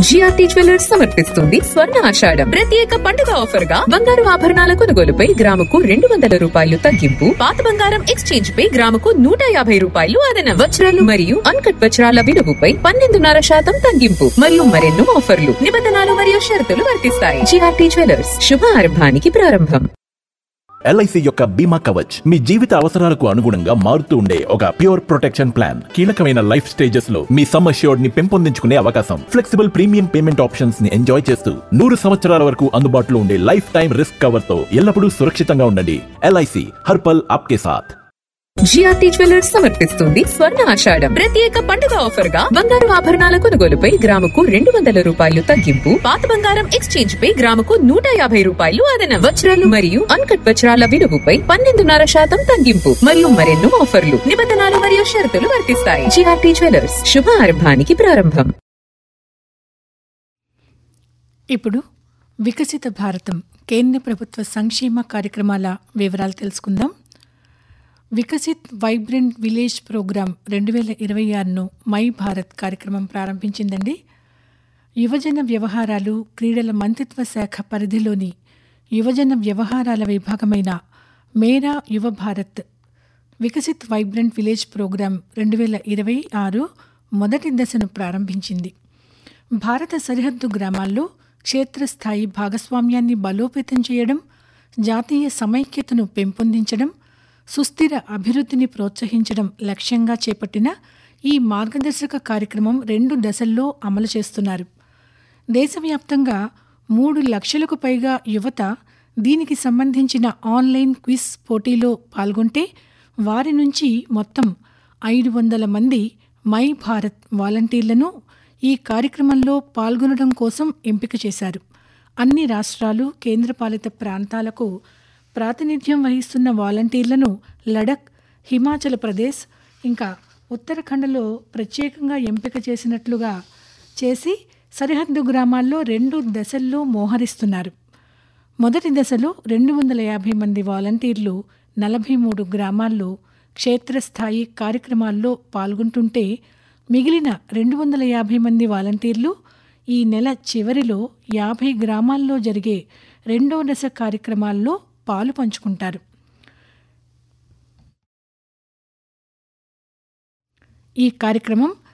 GRT jewellers సమర్పిస్తుంది స్వర్ణ ఆషాఢం ప్రత్యేక పండుగ ఆఫర్ గా బంగారు ఆభరణాల కొనుగోలుపై గ్రాముకు రెండు వందల రూపాయలు తగ్గింపు పాత బంగారం ఎక్స్చేంజ్ పై గ్రాముకు నూట యాభై రూపాయలు అదనం వజ్రాలు మరియు అన్కట్ వజ్రాల విలువపై పన్నెండున్నర శాతం తగ్గింపు మరియు మరెన్నో ఆఫర్లు నిబంధనలు మరియు షరతులు వర్తిస్తాయి జిఆర్టీ జ్యువెలర్స్ శుభ ఆరంభానికి ప్రారంభం ఎల్ఐసి యొక్క బీమా కవచ్ మీ జీవిత అవసరాలకు అనుగుణంగా మారుతూ ఉండే ఒక ప్యూర్ ప్రొటెక్షన్ ప్లాన్ కీలకమైన లైఫ్ స్టేజెస్ లో మీ సమ్ అష్యూర్డ్ ని పెంపొందించుకునే అవకాశం ఫ్లెక్సిబుల్ ప్రీమియం పేమెంట్ ఆప్షన్స్ ని ఎంజాయ్ చేస్తూ నూరు సంవత్సరాల వరకు అందుబాటులో ఉండే లైఫ్ టైం రిస్క్ కవర్ తో ఎల్లప్పుడూ సురక్షితంగా ఉండండి ఎల్ఐసి హర్పల్ ఆప్కే సాథ్ జిఆర్టీ జ్యువెలర్స్ సమర్పిస్తుంది స్వర్ణ ఆషాఢం ప్రత్యేక పండుగ ఆఫర్ గా బంగారు ఆభరణాల కొనుగోలుపై గ్రాముకు రెండు వందల రూపాయలు తగ్గింపు పాత బంగారం ఎక్స్చేంజ్ పై గ్రాముకు నూట యాభై రూపాయలు అదనం వజ్రాలు మరియు అన్కట్ వజ్రాల విలువపై పన్నెండున్నర శాతం తగ్గింపు మరియు మరెన్నో ఆఫర్లు నిబంధనలు మరియు షరతులు వర్తిస్తాయి జిఆర్టీ జ్యువెలర్స్ శుభ ఆరంభానికి ప్రారంభం ఇప్పుడు వికసిత భారతం కేంద్ర ప్రభుత్వ సంక్షేమ కార్యక్రమాల వివరాలు తెలుసుకుందాం వికసిత్ వైబ్రెంట్ విలేజ్ ప్రోగ్రాం రెండు వేల ఇరవై ఆరును మై భారత్ కార్యక్రమం ప్రారంభించిందండి యువజన వ్యవహారాలు క్రీడల మంత్రిత్వ శాఖ పరిధిలోని యువజన వ్యవహారాల విభాగమైన Mera Yuva Bharat Viksit vibrant village program రెండు వేల ఇరవై ఆరు మొదటి దశను ప్రారంభించింది భారత సరిహద్దు గ్రామాల్లో క్షేత్రస్థాయి భాగస్వామ్యాన్ని బలోపేతం చేయడం జాతీయ సమైక్యతను పెంపొందించడం సుస్థిర అభివృద్ధిని ప్రోత్సహించడం లక్ష్యంగా చేపట్టిన ఈ మార్గదర్శక కార్యక్రమం రెండు దశల్లో అమలు చేస్తున్నారు దేశవ్యాప్తంగా మూడు లక్షలకు పైగా యువత దీనికి సంబంధించిన ఆన్లైన్ క్విజ్ పోటీలో పాల్గొంటే వారి నుంచి మొత్తం ఐదు వందల మంది మై భారత్ వాలంటీర్లను ఈ కార్యక్రమంలో పాల్గొనడం కోసం ఎంపిక చేశారు అన్ని రాష్ట్రాలు కేంద్రపాలిత ప్రాంతాలకు ప్రాతినిధ్యం వహిస్తున్న వాలంటీర్లను లడక్ హిమాచల్ ప్రదేశ్ ఇంకా ఉత్తరాఖండ్లో ప్రత్యేకంగా ఎంపిక చేసినట్లుగా చేసి సరిహద్దు గ్రామాల్లో రెండు దశల్లో మోహరిస్తున్నారు మొదటి దశలో రెండు వందల యాభై మంది వాలంటీర్లు నలభై మూడు గ్రామాల్లో క్షేత్రస్థాయి కార్యక్రమాల్లో పాల్గొంటుంటే మిగిలిన రెండు వందల యాభై మంది వాలంటీర్లు ఈ నెల చివరిలో యాభై గ్రామాల్లో జరిగే రెండో దశ కార్యక్రమాల్లో పాలు పంచుకుంటారు ఈ కార్యక్రమం